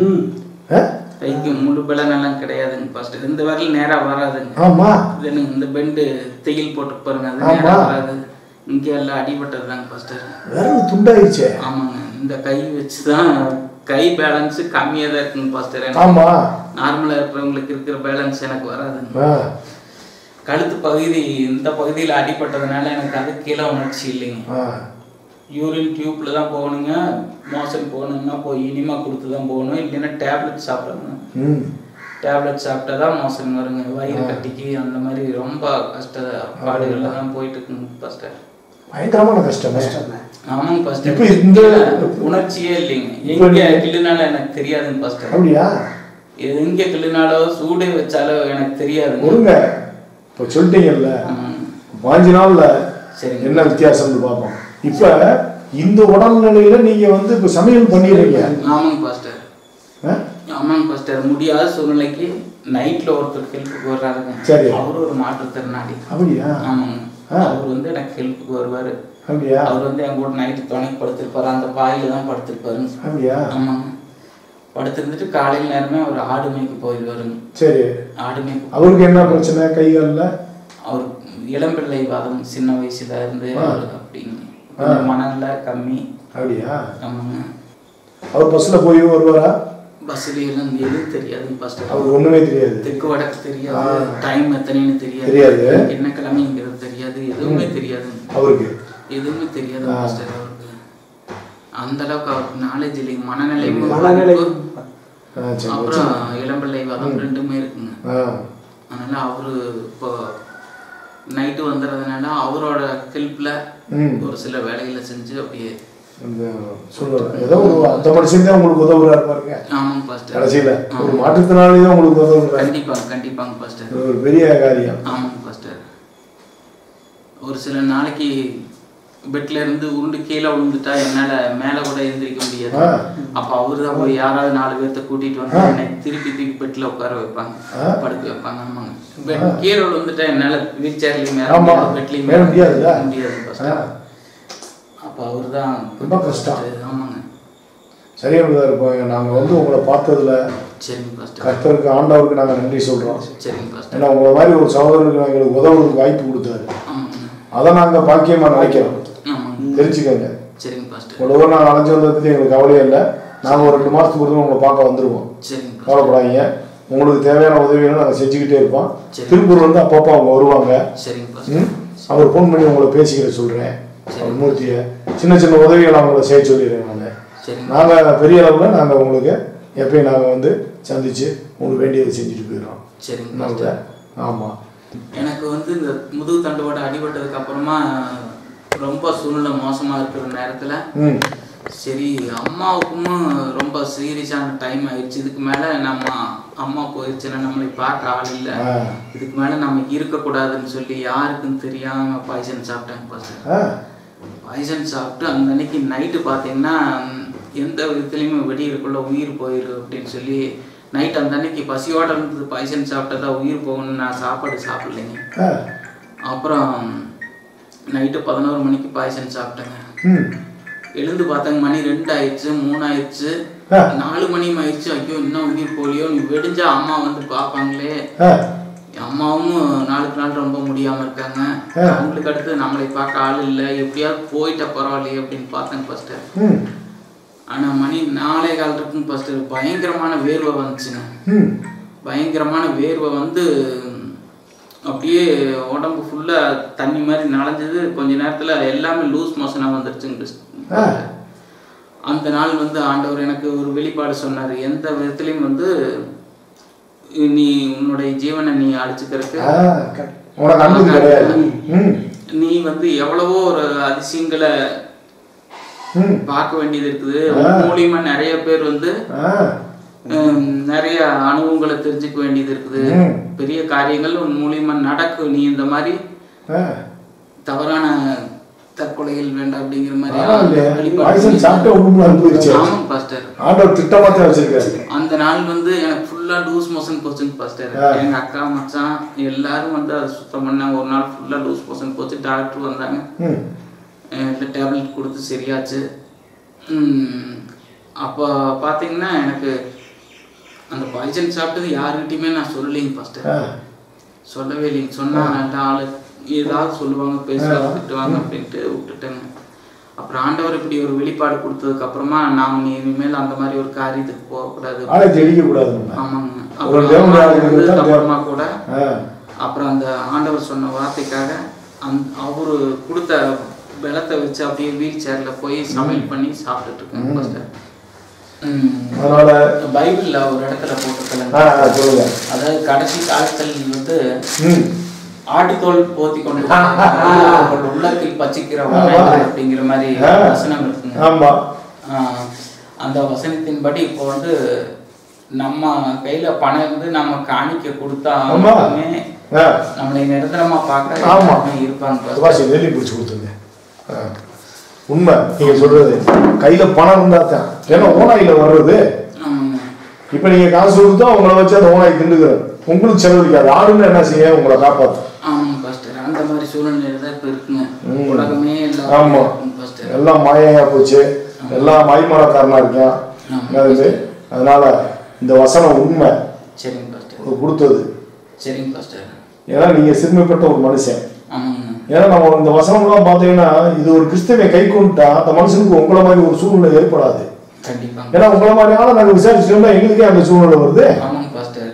ஆ? கைக்கு முழு பலன் எல்லாம் கிடையாதுங்க பாஸ்டர் இந்த விரல் நேரா வராதுங்க ஆமா இது எனக்கு இந்த பெண்டு தையல் போட்டு பாருங்க அது ஆமா. நேரா வராது இங்க எல்லாம் அடிபட்டதுதாங்க பாஸ்டர் விரல் துண்டாயிடுச்சே ஆமாங்க இந்த கை வச்சுதான் கை பேலன்ஸ் கம்மியா தான் இருக்குங்க பாஸ்டர் எனக்கு ஆமா நார்மலா இருக்கிறவங்களுக்கு இருக்கிற பேலன்ஸ் எனக்கு வராதுங்க ஆ. கழுத்து பகுதி இந்த பகுதியில் அடிபட்டதுனால எனக்கு அது கீழே உணர்ச்சி இல்லைங்க ஆ. யூரின் டியூப்ல தான் போகணுங்க மோஷன் போகணுங்கன்னா போய் இனிமா கொடுத்து தான் போகணும் இல்லைன்னா டேப்லெட் சாப்பிடணும் ம் டேப்லெட் சாப்பிட்டா தான் மோஷன் வருங்க வயிறு கட்டிக்கு அந்த மாதிரி ரொம்ப கஷ்ட பாடுகள்ல தான் போயிட்டு இருக்குங்க பாஸ்டர் பயங்கரமான கஷ்டமே ஆமாங்க பாஸ்டர் இப்ப இந்த- உணர்ச்சியே இல்லைங்க இப்ப எங்க நீங்க- கிள்ளுனாலும் எனக்கு தெரியாதுங்க பாஸ்டர் அப்படியா எங்க கிள்ளுனாலோ சூடு வச்சாலோ எனக்கு தெரியாதுங்க ஒருங்க இப்போ சொல்லிட்டீங்கல்ல ஆமாங்க. பாஞ்சு நாள்ல சரிங்க என்ன வித்தியாசம்னு பார்ப்போம் இப்ப இந்த உடல்நிலையில நீங்க வந்து இப்ப சமையல் பண்ணிடுறீங்க ஆமாங்க பாஸ்டர் ஆ? ஆமாங்க பாஸ்டர் முடியாத சூழ்நிலைக்கு நைட்ல ஒருத்தர் ஹெல்ப்புக்கு வர்றாருங்க சரி. அவரு ஒரு மாற்றுத்திறனாளி அப்படியா ஆமாங்க ஆ. அவர் வந்து எனக்கு ஹெல்ப்புக்கு வருவாரு அப்படியா அவர் வந்து என் கூட நைட்டு துணைக்கு படுத்திருப்பாரு அந்த பாயில தான் படுத்திருப்பாருங்க அப்படியா ஆமாங்க படுத்திருந்துட்டு காலையில் நேரமே அவர் ஆடு மேய்க்க போயிடுவாருங்க சரி ஆடு மேய்க்க அவருக்கு என்ன பிரச்சனை கை கால்ல அவர் இளம்பிள்ளை வாதம் சின்ன வயசுல இருந்து ஆ. அவருக்கு அப்படிங்க கொஞ்சம் மனநில கம்மி அப்படியா ஆமாங்க அவர் பஸ்ல போய் வருவாரா பஸ்ல எல்லாம் எதுவும் தெரியாதுங்க ஃபர்ஸ்ட் அவருக்கு ஒண்ணுமே தெரியாது தெற்கு வடக்கு தெரியாது ஆ. டைம் எத்தனைன்னு தெரியாது தெரியாது. என்ன கிழமைங்கிறது தெரியாது எதுவுமே தெரியாதுங்க அவருக்கு எதுவுமே தெரியாது ஆ. மாஸ்டர் அவருக்கு அந்த அளவுக்கு அவருக்கு நாலேஜ் இல்லைங்க மனநிலை மனநிலை ஆ, சரி அப்புறம் இளம்பிள்ளை வாதம் ரெண்டுமே இருக்குங்க ஆ அதனால அவரு இப்போ நைட்டு வந்துடுறதுனால அவரோட ஹெல்ப்ல ம் ஒரு சில வேலைகளை செஞ்சு அப்படியே இந்த சொல்லுவாங்க ஏதோ ஒரு அந்த மனுஷன் தான் உங்களுக்கு உதவுறாரு பாருங்க ஆமாங்க பாஸ்டர் கடைசியில ஒரு மாற்றுத்திறனாளி தான் உங்களுக்கு உதவுறாரு கண்டிப்பாங்க கண்டிப்பாங்க பாஸ்டர் இது ஒரு பெரிய காரியம் ஆமாங்க பாஸ்டர் ஒரு சில நாளைக்கு பெட்ல இருந்து உருண்டு கீழே விழுந்துட்டா என்னால மேல கூட எந்திரிக்க முடியாது ஆ. அப்ப அவரு தான் போய் யாராவது நாலு பேர்த்த கூட்டிட்டு வந்து என்னை திருப்பி திருப்பி பெட்ல உட்கார வைப்பாங்க ஆ. படுக்க வைப்பாங்க ஆமாங்க பெட் கீழே விழுந்துட்டா என்னால வீல் சேர்லயும் மேல ஆமா. முடியாது பெட்லயும் மேல முடியாதுல்ல? முடியாது ஆ. பாஸ்டர் அப்ப அவர்தான் ரொம்ப கஷ்டம். ஆமாங்க சரியா இப்போ நாங்கள் வந்து உங்களை பார்த்ததுல சரிங்க பாஸ்டர் கர்த்தருக்கு ஆண்டவருக்கு நாங்கள் நன்றி சொல்கிறோம் சரிங்க பாஸ்டர் ஏன்னா உங்களை மாதிரி ஒரு சகோதரனுக்கு எங்களுக்கு உதவுறதுக்கு வாய்ப்பு கொடுத்தாரு ஆமாங்க அதை நாங்கள் பாக்கியமாக நினைக்கிறோம் ஆமாங்க தெரிஞ்சுக்கோங்க சரிங்க பாஸ்டர் இவ்வளோ தூரம் நாங்கள் அலைஞ்சு வந்ததை பற்றி எங்களுக்கு கவலையே இல்லை நாங்கள் ஒரு ரெண்டு மாதத்துக்கு ஒரு உங்களை பார்க்க வந்துருவோம் சரிங்க பாஸ்டர் கவலைப்படாதீங்க உங்களுக்கு தேவையான உதவிகளை நாங்கள் செஞ்சுக்கிட்டே இருப்போம் சரி. திருப்பூர் வந்து அப்பப்போ அவங்க வருவாங்க சரிங்க பாஸ்டர் ம் அவர் ஃபோன் பண்ணி உங்களை பேசிக்கிற சொல்கிறேன் அவர் மூர்த்தியை சின்ன சின்ன உதவிகளை அவங்கள செய்ய சொல்லிடுறேன் நான் சரிங்க நாங்கள் பெரிய அளவில் நாங்கள் உங்களுக்கு எப்பயும் நாங்கள் வந்து சந்தித்து உங்களுக்கு வேண்டியதை செஞ்சுட்டு போயிடுறோம் சரிங்க பாஸ்டர் நாங்கள் ஆமாம் எனக்கு வந்து இந்த முதுகு தண்டுவடை அடிபட்டதுக்கு அப்புறமா ரொம்ப சூழ்நிலை மோசமா இருக்கிற நேரத்துல ம் சரி அம்மாவுக்கும் ரொம்ப சீரியஸான டைம் ஆயிடுச்சு இதுக்கு மேல நம்ம அம்மா போயிடுச்சுன்னா நம்மளை பார்க்க ஆள் இல்லை ஆ. இதுக்கு மேல நம்ம இருக்கக்கூடாதுன்னு சொல்லி யாருக்கும் தெரியாம பாய்சன் சாப்பிட்டாங்க பாஸ்டர் ஆ பாய்சன் சாப்பிட்டு அந்த அன்னைக்கு நைட்டு பார்த்தீங்கன்னா ம், எந்த விதத்துலையுமே வெடியிருக்குள்ள உயிர் போயிரு அப்படின்னு சொல்லி நைட் அந்த அன்னைக்கு பசியோட இருந்தது பாய்சன் சாப்பிட்டதா உயிர் போகணும்னு நான் சாப்பாடு சாப்பிடலைங்க ஆ அப்புறம் நைட்டு பதினோரு மணிக்கு பாய்சன் சாப்பிட்டேங்க ம் எழுந்து பார்த்தாங்க மணி ரெண்டு ஆயிடுச்சு மூணு ஆயிடுச்சு ஆ. நாலு மணி ஆயிடுச்சு ஐயோ இன்னும் உயிர் போலியோ நீ வெடிஞ்சா அம்மா வந்து பார்ப்பாங்களே ஆ அம்மாவும் நாளுக்கு நாள் ரொம்ப முடியாம இருக்காங்க அவங்களுக்கு அடுத்து நம்மளை பார்க்க ஆள் இல்லை எப்படியாவது போயிட்ட பரவாயில்லையே அப்படின்னு பார்த்தேன் ஃபர்ஸ்ட் ம் ஆனா மணி நாலே கால் இருக்குன்னு ஃபர்ஸ்ட் பயங்கரமான வேர்வை வந்துச்சுங்க ம் பயங்கரமான வேர்வை வந்து அப்படியே உடம்பு ஃபுல்லா தண்ணி மாதிரி நனைஞ்சது கொஞ்ச நேரத்துல எல்லாமே லூஸ் மோஷனா வந்துருச்சுங்க ஆ. அந்த நாள் வந்து ஆண்டவர் எனக்கு ஒரு வெளிப்பாடு சொன்னாரு எந்த விதத்துலயும் வந்து நீ உன்னுடைய ஜீவனை நீ அழிச்சுக்கிறதுக்கு ஆ க- உனக்கு அனுமதி கிடையாது ம் நீ வந்து எவ்வளவோ ஒரு அதிசயங்களை ம் பார்க்க வேண்டியது இருக்குது உன் மூலியமா நிறைய பேர் வந்து ஆ ஹம், நிறைய அனுபவங்களை தெரிஞ்சுக்க வேண்டியது இருக்குது ம். பெரிய காரியங்கள் உன் மூலியமா நடக்கும் நீ இந்த மாதிரி ஆ தவறான தற்கொலைகள் வேண்டாம் அப்படிங்கிற மாதிரி பரவாயில்லையே. வெளிப்பாடு பாய்சன் சாப்பிட்டு உடம்புல அனுபவிச்சு ஆமாம் பாஸ்டர் ஆண்டவர் திட்டமா தான் வச்சிருக்காரு அந்த நாள் வந்து எனக்கு ஃபுல்லா லூஸ் மோஷன் போச்சுங்க பாஸ்டர் எங்க அக்கா மச்சான் எல்லாரும் வந்து அதை சுத்தம் பண்ணாங்க ஒரு நாள் ஃபுல்லா லூஸ் மோஷன் போச்சு டாக்டர் வந்தாங்க ம் இந்த டேப்லெட் கொடுத்து சரியாச்சு ம், அப்போ பார்த்தீங்கன்னா எனக்கு அந்த பாய்சன் சாப்பிட்டது யாருக்கிட்டையுமே நான் சொல்லலைங்க ஃபஸ்ட்டு ஆ சொல்லவே இல்லைங்க சொன்னா நல்ல ஆளு ஏதாவது சொல்லுவாங்க பேசுவாங்க திட்டுவாங்க அப்படின்ட்டு விட்டுட்டேங்க அப்புறம் ஆண்டவர் இப்படி ஒரு வெளிப்பாடு கொடுத்ததுக்கு அப்புறமா நாம் இனிமேல் அந்த மாதிரி ஒரு காரியத்துக்கு போகக்கூடாது ஆளை தெளிக்க கூடாது நம்ம ஆமாங்க ஒரு அப்புறம் தேவனுடைய அம்மா ஆளுங்க வந்ததுக்கு தான் அப்புறமா கூட ஆ அப்புறம் அந்த ஆண்டவர் சொன்ன வார்த்தைக்காக அந் அவரு கொடுத்த பலத்தை வச்சு அப்படியே வீல் சேர்ல போய் சமையல் பண்ணி சாப்பிட்டுட்டு இருக்கேன் பாஸ்டர். ம். அதனால பைபிள்ல ஒரு இடத்துல போட்டிருக்கலங்க ஆ ஆ, சொல்லுங்க அதாவது கடைசி காலத்தில் வந்து ம் ஆட்டுத்தோல் போத்தி கொண்டு உங்கள் உள்ளத்தில் பச்சிக்கிற வளையல் அப்படிங்கிற மாதிரி வசனம் இருக்குங்க ஆமா ஆஹ் அந்த வசனத்தின்படி இப்போ வந்து நம்ம கையில பணம் இருந்து நம்ம காணிக்க கொடுத்தா ஆமா. மட்டுமே ஆ நம்மளை நிரந்தரமா பார்க்க ஆமா. எல்லாருமே இருப்பாங்க சுபாஷ் நெல்லி பிடிச்சி கொடுத்துருங்க ஆ. உண்மை நீங்க சொல்றது கையில பணம் இருந்தா தான் ஏன்னா ஓனாயில வர்றது ஆமாங்க. இப்ப நீங்க காசு கொடுத்தா உங்களை வச்சு அந்த ஓனாய் திண்டுக்கிறோம் உங்களுக்கு செலவழிக்காது ஆளுன்னு என்ன செய்ய உங்களை காப்பாத்தும் ஆமாங்க பாஸ்டர் அந்த மாதிரி சூழ்நிலையில தான் இப்ப இருக்குங்க ம். உலகமே எல்லாம் ஆமா. இருக்குங்க பாஸ்டர் எல்லாம் மாயையா போச்சு எல்லாம் மைமரக்காரனா இருக்கான் ஆமா. என்னது அதனால இந்த வசனம் உண்மை சரிங்க பாஸ்டர் உங்களுக்கு கொடுத்தது சரிங்க பாஸ்டர் ஏன்னா நீங்க சிறுமைப்பட்ட ஒரு மனுஷன் ஆமாங்க ஏன்னா நம்ம இந்த வசனம்லாம் பார்த்தீங்கன்னா இது ஒரு கிறிஸ்தவனை கை கொண்டுட்டா அந்த மனுஷனுக்கு உங்களை மாதிரி ஒரு சூழ்நிலை ஏற்படாது கண்டிப்பாங்க ஏன்னா உங்களை மாதிரி ஆளை நாங்கள் விசாரிச்சோம்னா எங்களுக்கே அந்த சூழ்நிலை வருது ஆமாங்க பாஸ்டர்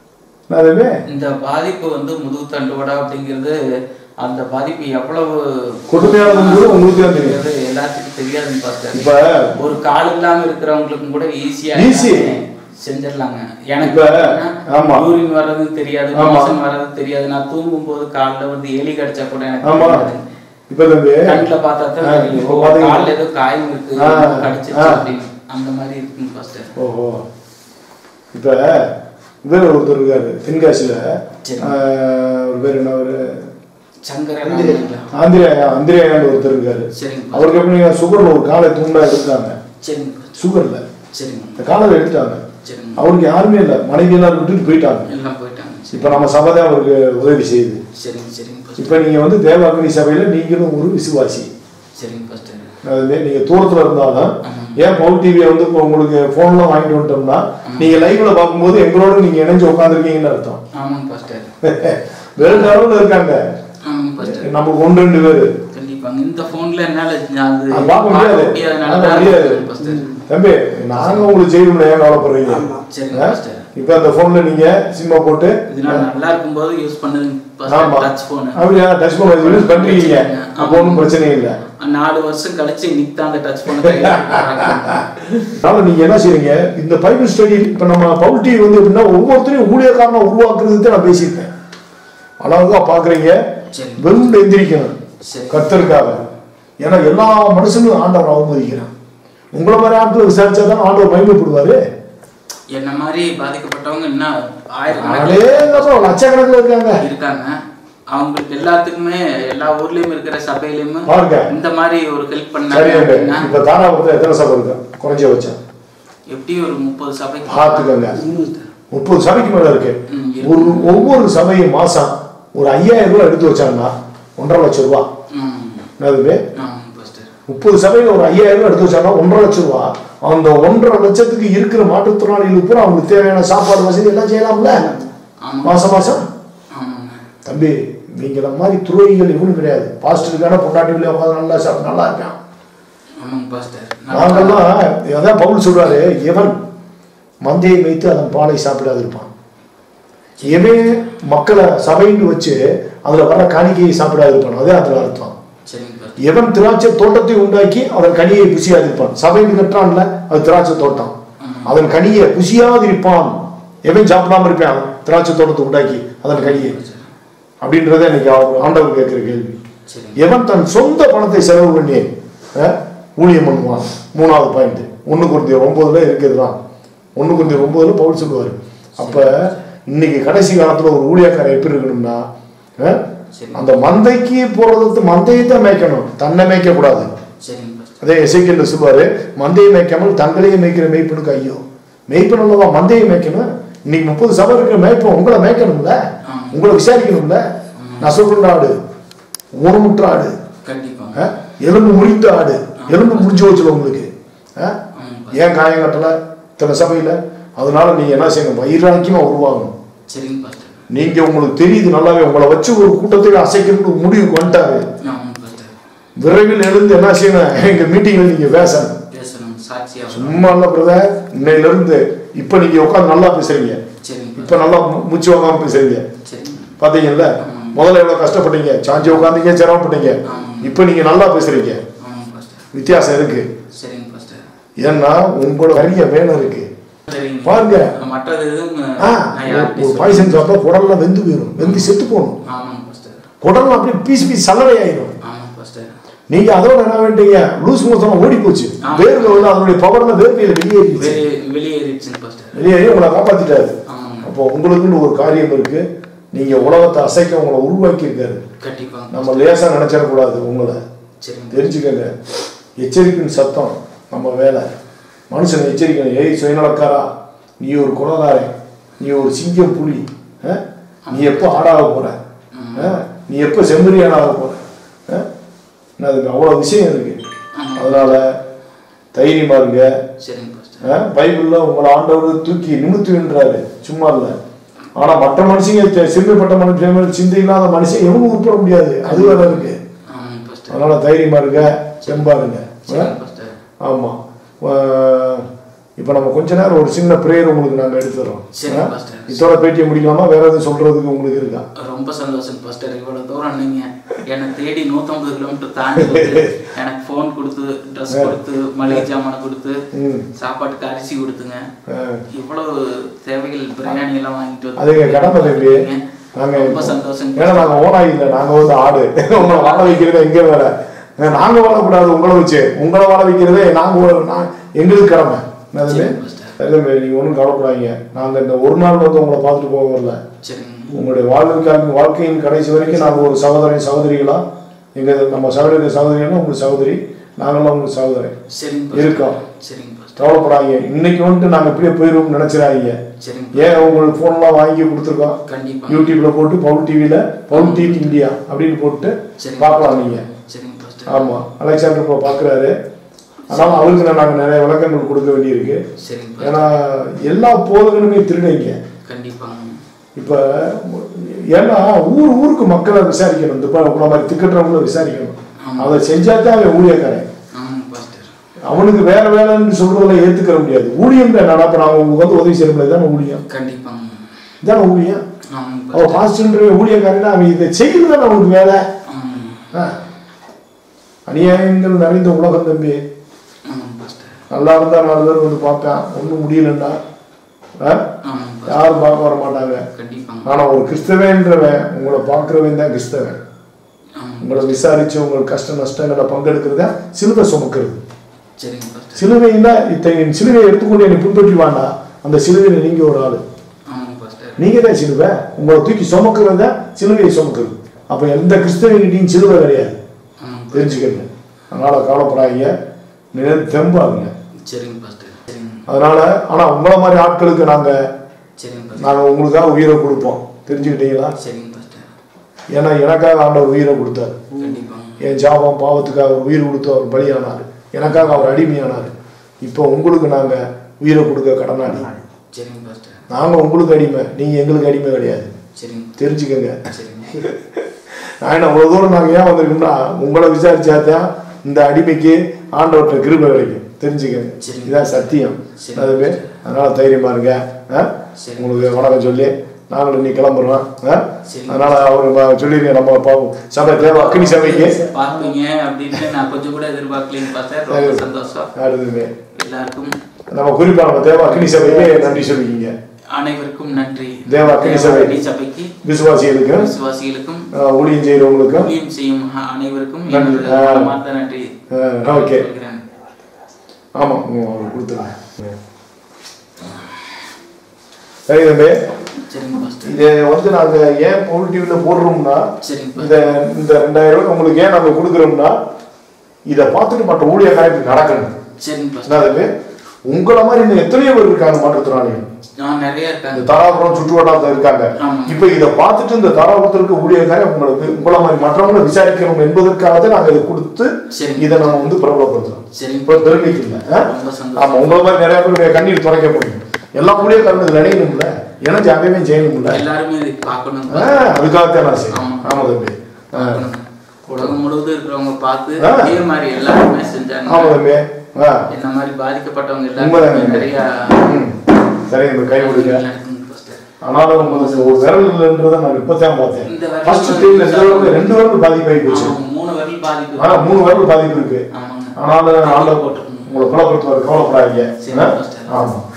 அதுவே இந்த பாதிப்பு வந்து முதுகு தண்டுவடா அப்படிங்கிறது அந்த பாதிப்பு எவ்வளவு கொடுமையானதுங்கிறது உங்களுக்கு தான் தெரியும் அப்படிங்கிறது எல்லாத்துக்கும் தெரியாதுங்க பாஸ்டர் இப்ப ஒரு கால் இல்லாம இருக்கிறவங்களுக்கும் கூட ஈஸியா Easy. செஞ்சிடலாங்க எனக்கு இப்ப, ஆமா. யூரின் வர்றது தெரியாது ஆமா. மோசம் வர்றது தெரியாது நான் தூங்கும் போது கால்ல வந்து எலி கடிச்சா கூட எனக்கு ஆமா தெரியாது இப்ப தம்பி கண்ணுல பார்த்தா தான் ஆ, தெரியும். இப்ப ஓ, பாத்தீங்கன்னா- கால்ல ஏதோ காயம் இருக்கு ஆ, ஏதோ கடிச்சிருச்சு ஆ. அப்படின்னு அந்த மாதிரி இருக்குங்க பாஸ்டர் ஓஹோ இப்ப இவர் ஒருத்தர் இருக்காரு தென்காசியில சரி. ஆஹ், ஒரு பேர் என்ன ஒரு சங்கரன் ஆந்திரேயா ஆந்திரேயான்னு ஒருத்தர் இருக்காரு சரிங்க பாஸ்டர். அவருக்கு எப்படி சுகர்ல ஒரு காலை துண்டா எடுத்தாங்க சரிங்க பாஸ்டர். சுகர்ல சரிங்க இந்த காலை எடுத்தாங்க சரிங்க அவருக்கு யாருமே இல்லை மனைவி எல்லாம் விட்டுட்டு போயிட்டாங்க எல்லாம் போயிட்டாங்க சரி. இப்ப நம்ம சபை தான் அவருக்கு உதவி செய்யுது சரிங்க சரிங்க பாஸ்டர். இப்ப நீங்க வந்து தேவாக்கினி சபையில நீங்களும் ஒரு விசுவாசி சரிங்க பாஸ்டர் அதாவது நீங்க தூரத்துல இருந்தாலும் ஆமாம். ஏன் பவுல் டிவியை வந்து இப்போ உங்களுக்கு போன்ல வாங்கிட்டு வந்துட்டோம்னா நீங்க லைவ்ல பார்க்கும்போது எங்களோட நீங்க இணைஞ்சு உட்காந்துருக்கீங்கன்னு அர்த்தம் ஆமாங்க பாஸ்டர் வெறும் அளவுல இருக்காங்க ஆமாங்க பாஸ்டர் நமக்கு ஒன்று ரெண்டு பேரு கண்டிப்பாங்க இந்த போன்ல என்னால அது அது பார்க்க முடியாது முடியாதனால பார்க்க தான் முடியாது பாஸ்டர். தம்பி நாங்க உங்களுக்கு செய்யணும்ல ஏன் கவலைப்படுறீங்க சரிங்க ஆ? பாஸ்டர் இப்ப அந்த போன்ல நீங்க சிம்மா போட்டு இது நான் நல்லா இருக்கும்போது யூஸ் பண்ணுதுங்க ஆமா பாஸ்டர் டச் போன் அப்படியா டச் போன் யூஸ் பண்றீங்க அப்போ ஒன்றும் பிரச்சனை இல்லை நாலு வருஷம் கழிச்சு இன்னைக்கு தான் அந்த டச் போன் அதனால நீங்க என்ன செய்றீங்க இந்த பைபிள் ஸ்டடி இப்ப நம்ம பவுல் டிவி வந்து எப்படின்னா ஒவ்வொருத்தரையும் ஊழியக்காரனா உருவாக்குறது தான் நான் பேசியிருக்கேன் அழகா பாக்குறீங்க சரி வெறும் எந்திரிக்கணும் சரி கர்த்தருக்காக ஏன்னா எல்லா மனுஷனும் ஆண்டவன் அவமதிக்கிறான் உங்களை மாதிரி ஆட்கள் விசாரிச்சா தான் ஆண்டவர் மகிமைப்படுவாரு என்ன மாதிரி பாதிக்கப்பட்டவங்க இன்னும் ஆயிரக்கணக்கில் அடேங்கப்பா லட்சக்கணக்கில் இருக்காங்க இருக்காங்க அவங்களுக்கு எல்லாத்துக்குமே எல்லா ஊர்லயும் இருக்கிற சபையிலயுமே பாருங்க. இந்த மாதிரி ஒரு ஹெல்ப் பண்ணாங்க சரி அப்படின்னா இப்ப தாராபுரத்தில் எத்தனை சபை இருக்கு குறைஞ்ச வச்சேன் எப்படி ஒரு முப்பது சபைக்கு பார்த்துக்கோங்க முப்பது சபைக்கு மேல இருக்கு ம், இருக்கு. ஒரு ஒவ்வொரு சபையும் மாசம் ஒரு ஐயாயிரம் ரூபாய் எடுத்து வச்சாங்கன்னா ஒன்றரை லட்சம் ரூபா ம் என்னது ஆமாம் பாஸ்டர் முப்பது சபையில ஒரு ஐயாயிரம் ரூபாய் எடுத்து வச்சாங்கன்னா ஒன்றரை லட்சம் ரூபா அந்த ஒன்றரை லட்சத்துக்கு இருக்கிற மாற்றுத்திறனாளிகளுக்கு பூரா அவங்களுக்கு தேவையான சாப்பாடு வசதி எல்லாம் செய்யலாம்ல ஆமாம் மாசம் மாசம் ஆமாங்க தம்பி நீங்கள மாதிரி துரோகிகள் இவனும் கிடையாது பாஸ்டருக்கான பொண்டாட்டிகளே உட்காந்து நல்லா சாப்பிட்டு நல்லா இருக்கான் ஆமாங்க பாஸ்டர் நாங்கெல்லாம் அதான் பவுல் சொல்றாரு எவன் மந்தையை வைத்து அதன் பாலை சாப்பிடாது இருப்பான் எவன் மக்களை சபைன்னு வச்சு அதுல வர காணிக்கையை சாப்பிடாது இருப்பான் அதே அதுல அர்த்தம் சரிங்க பாஸ்டர் எவன் திராட்சை தோட்டத்தை உண்டாக்கி அதன் கனியை புசியாது இருப்பான் சபைன்னு கட்டுறான்ல அது திராட்சை தோட்டம் அதன் கனியை புசியாது இருப்பான் எவன் சாப்பிடாம இருப்பான் திராட்சை தோட்டத்தை உண்டாக்கி அதன் கனியை அப்படின்றத இன்னைக்கு அவர் ஆண்டவர் கேட்கிற கேள்வி சரிங்க எவன் தன் சொந்த பணத்தை செலவு பண்ணி அஹ், ஊழியம் பண்ணுவான் மூணாவது பாயிண்ட் ஒண்ணு குருந்தி ஒன்பதுல இருக்கிறதுதான் ஒண்ணு குருந்தி ஒன்பதுல பவுல் சொல்லுவாரு அப்ப இன்னைக்கு கடைசி காலத்துல ஒரு ஊழியக்காரன் எப்படி இருக்கணும்னா அஹ், சரி. அந்த மந்தைக்கு போறது மந்தையை தான் மேய்க்கணும் தன்னை மேய்க்க கூடாது சரிங்க பாஸ்டர் அதே எசைக்கில் சொல்லுவாரு மந்தையை மேய்க்காமல் தங்களையும் மேய்க்கிற மேய்ப்பனுக்கு ஐயோ மேய்ப்பன் தான் மந்தையை மேய்க்கணும் இன்னைக்கு முப்பது சபை இருக்கிற மேய்ப்பன் உங்களை மேய்க்கணும்ல ஆமா. உங்களை விசாரிக்கணும்ல நசுக்குண்ட ஆடு ஊனமுற்ற ஆடு கண்டிப்பாங்க ஆ? எலும்பு முறிந்த ஆடு எலும்பு முடிஞ்சு வச்சுல உங்களுக்கு ஆ? ஆமாங்க ஏன் காயம் கட்டல இத்தனை சபையில அதனால நீங்க என்ன செய்யணும் வைராக்கியமா உருவாகணும் சரிங்க பாஸ்டர் நீங்க உங்களுக்கு தெரியுது நல்லாவே உங்களை வச்சு ஒரு கூட்டத்தை அசைக்கணும்னு முடிவுக்கு வந்துட்டாரு ஆமாங்க பாஸ்டர் விரைவில் எழுந்து என்ன செய்யணும் எங்க மீட்டிங்ல நீங்க பேசணும் பேசணும் சாட்சியா சும்மா இல்ல பிரதர் இன்னையில இருந்து இப்ப நீங்க உட்காந்து நல்லா பேசுறீங்க சரிங்க இப்ப நல்லா மூ- மூச்சு வாங்காம பேசுறீங்க சரிங்க பாத்தீங்கல்ல முதல்ல எவ்வளவு கஷ்டப்பட்டீங்க சாஞ்சி உட்காந்தீங்க சிரமப்பட்டீங்க ஆமாம். இப்ப நீங்க நல்லா பேசுறீங்க ஆமாங்க பாஸ்டர் வித்தியாசம் இருக்கு சரிங்க பாஸ்டர் ஏன்னா உங்களோட நிறைய வேலை இருக்கு சரிங்க பாருங்க. மற்றது எதுவும் ஆ, நான் யார்கிட்டயும் ஒரு சொல்ல- பாய்சன் சாப்பிட்டா குடல்லாம் வெந்து போயிடும் வெந்து செத்து போகணும் ஆமாங்க பாஸ்டர் குடல்லாம் அப்படியே பீஸ் பீஸ் சல்லடை ஆயிடும் ஆமாங்க பாஸ்டர் நீங்க அதோட என்ன வேண்டீங்க லூஸ் மோசம் ஓடி போச்சு ஆமா. வேர்வை வந்து அதனுடைய பவர்ல வேர்வையில வெளியேறிடுச்சு வெளியே வெளியேறிடுச்சுங்க பாஸ்டர் வெளியேறி உங்களை காப்பாத்திட்டாரு ஆமாங்க அப்போ உங்களுக்குன்னு ஒரு காரியம் இருக்கு நீங்க உலகத்தை அசைக்க உங்களை உருவாக்கி இருக்காரு கண்டிப்பாங்க நம்ம லேசா நினைச்சிடக்கூடாது உங்களை சரிங்க தெரிஞ்சுக்கங்க எச்சரிக்கையின் சத்தம் நம்ம வேலை மனுஷனை எச்சரிக்கணும் ஏய் சுயநலக்காரா நீ ஒரு குலகாரன் நீ ஒரு சிங்கம் புலி ஆ? நீ எப்போ ஆடாக போற ஆ? நீ எப்போ செம்மறியாடாக போற ஆ? என்ன அதுக்கு அவ்வளோ விஷயம் இருக்கு ஆமா. அதனால தைரியமா இருங்க சரிங்க பாஸ்டர் ஆ? பைபிள்ல உங்களை ஆண்டவர் தூக்கி நிமித்துகின்றாரு சும்மா இல்ல ஆனா மற்ற மனுஷங்க தெ- சிறுமைப்பட்ட மனுஷன் சிந்தை இல்லாத மனுஷன் எவனும் உட்பட முடியாது அது வேற இருக்கு ஆமாங்க பாஸ்டர் அதனால தைரியமா இருங்க செம்பா இருங்க ஆ? சரிங்க பாஸ்டர் ஆமா ஆஹ் இப்ப நம்ம கொஞ்ச நேரம் ஒரு சின்ன பிரேயர் உங்களுக்கு நாங்க எடுத்துறோம் சரி, ஆ? பாஸ்டர். இதோட பேட்டியை முடிக்கலாமா வேற எதுவும் சொல்றதுக்கு உங்களுக்கு இருக்கா ரொம்ப சந்தோஷம் பாஸ்டர் இவ்வளவு தூரம் நீங்க என்னை தேடி நூத்தம்பது கிலோமீட்டர் தாண்டி வந்து எனக்கு ஃபோன் கொடுத்து ட்ரெஸ் கொடுத்து மளிகை ஜாமான் கொடுத்து ம். சாப்பாட்டுக்கு அரிசி கொடுத்துங்க ஆஹ் இவ்வளவு தேவைகள் பிரியாணி எல்லாம் வாங்கிட்டு அது எங்க கடமை தம்பி கொடுத்தீங்க. நாங்க ரொம்ப சந்தோஷம் ஏன்னா நாங்க ஓனாய் இல்லை நாங்க வந்து ஆடு உங்களை வாழ வைக்கிறது எங்க வேற நாங்க வாழக்கூடாது உங்களை வச்சு உங்களை வாழ வைக்கிறதே நாங்க ஒரு- நான் எங்களுக்கு கடமை என்னது சரி, பாஸ்டர். சரி தம்பி நீங்க ஒன்றும் கவலைப்படாதீங்க நாங்க இந்த ஒரு நாள் வந்து உங்களை பார்த்துட்டு போக வரல சரிங்க உங்களுடைய வாழ்க்கைக்கு வாழ்க்கையின் கடைசி வரைக்கும் நாங்கள் ஒரு சகோதரன் சகோதரிகளா எங்க நம்ம சகோதரி சகோதரினா உங்களுக்கு சகோதரி நாங்களாம் உங்களுக்கு சகோதரன் சரிங்க பாஸ்டர். இருக்கோம். சரிங்க பாஸ்டர் கவலைப்படாதீங்க இன்னைக்கு வந்துட்டு நாங்கள் இப்படியே போயிடுவோம்னு நினைச்சிடாதீங்க சரிங்க ஏன் உங்களுக்கு ஃபோன்லாம் வாங்கி கொடுத்துருக்கோம் கண்டிப்பா யூடியூப்ல போட்டு பவுல் டிவியில பவுல் டிவி இந்தியா அப்படின்னு போட்டு சரி. பார்க்கலாம் நீங்க சரிங்க பாஸ்டர் ஆமா அலெக்சாண்டர் இப்போ பார்க்குறாரு அதனால அவருக்கு நான் நாங்கள் நிறைய விளக்கங்கள் கொடுக்க வேண்டியிருக்கு சரிங்க பாஸ்டர். ஏன்னா எல்லா போதகனுமே திருடைங்க கண்டிப்பாங்க இப்போ ஏன்னா ஊர் ஊருக்கு மக்களை விசாரிக்கணும் இந்த ப- உங்களை மாதிரி திக்கட்டுறவங்கள விசாரிக்கணும் ஆமா. அதை செஞ்சாதான் அவன் ஊழியக்காரன் ஆமாங்க பாஸ்டர் அவனுக்கு வேற வேலைன்னு சொல்றதுல ஏத்துக்கிற முடியாது ஊழியம் தான் நடப்ப நான் உங்களுக்கு வந்து உதவி செய்ய முடியாது தானே ஊழியம் கண்டிப்பாங்க இதான ஊழியம் ஆமாங்க அவன் பாஸ்டர். பாஸ்டர் ஊழியக்காரன் அவன் இதை செய்யறது தானே அவனுக்கு வேலை ஆமாங்க ஆ. அநியாயங்கள் நிறைந்த உலகம் தம்பி ஆமாங்க பாஸ்டர். நல்லா இருந்தா நாலு பேர் வந்து பார்ப்பேன் ஒன்றும் முடியலன்னா ஆ? ஆமாங்க பாஸ்டர். யாரும் பார்க்க வர மாட்டாங்க கண்டிப்பாங்க ஆனா ஒரு கிறிஸ்தவன்றவன் உங்களை பார்க்கிறவன் தான் கிறிஸ்தவன் ஆமாங்க உங்களை விசாரிச்சு உங்கள் கஷ்ட நஷ்டங்களை பங்கெடுக்கிறது தான் சிலுவை சுமக்கிறது சரிங்க பாஸ்டர் சிலுவைன்னா இத்தகைய சிலுவையை எடுத்துக்கொண்டு என்னை பின்பற்றி வாண்டா அந்த சிலுவையில் நீங்க ஒரு ஆளு ஆமாங்க பாஸ்டர் நீங்க தான் சிலுவை உங்களை தூக்கி சுமக்குறத சிலுவையை சுமக்குறது அப்ப எந்த கிறிஸ்தவங்கிட்டையும் சிலுவை கிடையாது ஆமாங்க தெரிஞ்சுக்கங்க அதனால கவலைப்படாதீங்க நினைத்து தெம்பாங்க சரிங்க பாஸ்டர் சரிங்க அதனால ஆனா உங்களை மாதிரி ஆட்களுக்கு நாங்க சரிங்க பாஸ்டர் நாங்க உங்களுக்காக உயிரை கொடுப்போம் தெரிஞ்சுக்கிட்டீங்களா சரிங்க பாஸ்டர் ஏன்னா எனக்காக ஆண்டவர் உயிரை கொடுத்தாரு கண்டிப்பாங்க என் ஜாபம் பாவத்துக்காக அவர் உயிர் கொடுத்து அவர் பலியானார் எனக்காக அவர் அடிமையானார் இப்போ உங்களுக்கு நாங்க உயிரை கொடுக்க கடனாளி சரிங்க பாஸ்டர் நாங்க உங்களுக்கு அடிமை நீங்க எங்களுக்கு அடிமை கிடையாது சரிங்க தெரிஞ்சுக்கங்க சரிங்க நான் என்ன அவ்வளவு தூரம் நாங்க ஏன் வந்திருக்கோம்னா உங்களை விசாரிச்சாதான் இந்த அடிமைக்கு ஆண்டவர்கிட்ட கிருபை கிடைக்கும் தெரிஞ்சுக்கங்க சரிங்க. இதான் சத்தியம் சரி. அதுவே அதனால தைரியமா இருங்க ஆ? சரி. உங்களுக்கு வணக்கம் சொல்லி நாங்களும் இன்னைக்கு கிளம்புறோம் ஆ? சரி. அதனால அவர் சொல்லிருங்க நம்ம பாவம் சபை தேவை அக்னி சபைக்கு பார்ப்பீங்க அப்படின்னு நான் கொஞ்சம் கூட எதிர்பார்க்கலைங்க பாஸ்டர் ரொம்ப சந்தோஷம் அடுத்தது எல்லாருக்கும் நம்ம குறிப்பா நம்ம தேவ அக்னி சபைக்கு நன்றி சொல்லிக்கிங்க அனைவருக்கும் நன்றி தேவ அக்னி சபை. அக்னி சபைக்கு விசுவாசிகளுக்கு விசுவாசிகளுக்கும் ஆ, ஊழியம் செய்யறவங்களுக்கும் ஊழியம் செய்யும் அ- அனைவருக்கும் நன்றி. எனது ஆ. மனமார்ந்த நன்றி ஆ, ஓகே சொல்கிறேன். ஆமா உம், அவர் கொடுத்துருங்க சரி தம்பி சரிங்க பாஸ்டர் இதை வந்து நாங்க ஏன் பொருள் டிவில போடுறோம்னா சரிங்க பாஸ்டர் இந்த இந்த ரெண்டாயிரம் ரூபாய் உங்களுக்கு ஏன் நாங்க கொடுக்குறோம்னா இதை பார்த்துட்டு மற்ற ஊழியக்காரங்க நடக்கணும் சரிங்க என்ன பாஸ்டர் தம்பி உங்களை மாதிரி இன்னும் எத்தனையோ பேர் இருக்காங்க மாற்றுத்திறனாளிகள் நான் நிறைய இந்த இருக்காங்க தாராபுரம் சுற்று வட்டாரத்தில் இருக்காங்க ஆமா. இப்ப இதை பார்த்துட்டு இந்த தாராபுரத்திற்கு ஊழியக்காரங்க உங்களுக்கு உங்களை மாதிரி மற்றவங்களை விசாரிக்கணும் என்பதற்காக தான் நாங்க இதை கொடுத்து சரிங்க. இதை நம்ம வந்து பிரபலப்படுத்துறோம் சரிங்க இப்ப பெருமைக்கு இல்ல ஆ? ரொம்ப சந்தோஷம். ஆமா உங்களை மாதிரி நிறைய பேருடைய கண்ணீர் துடைக்க முடியும் எல்லா ஊழியக்காரங்க இதுல நினைக்கணும்ல எனக்கு அவையுமே செய்யணும்ல எல்லாருமே இதை பார்க்கணும் ஆ, அதுக்காகத்தான் நான் செய்யணும் ஆமா. ஆமா தம்பி ஆ. பார்க்கணும். உலகம் முழுவதும் இருக்கிறவங்க பார்த்து ஆ. இதே மாதிரி எல்லாருமே ஆமா செஞ்சாங்க தம்பி ஆ என்ன மாதிரி பாதிக்கப்பட்டவங்க உண்மைதான் எல்லாருமே தம்பி. நிறைய ம். சரி இந்த கை கொடுங்க நடக்குங்க பாஸ்டர். ஆனாலும் உங்களுக்கு ஒரு விரல் இல்லைன்றதை நான் இப்பதான் பார்த்தேன் இந்த விரல் ஃபர்ஸ்ட் டைம்ல இந்த விரல் ரெண்டு விரல் பாதிப்பாகி போச்சு ஆமா, மூணு விரல் பாதிப்பு ஆனா மூணு விரல் பாதிப்பு இருக்கு ஆமாங்க ஆனாலும் கையில ஆண்டவர் போட்டுக்கணும். உங்களை குணப்படுத்துவார் கவலைப்படாதீங்க சரி, ஆ? பாஸ்டர். ஆமா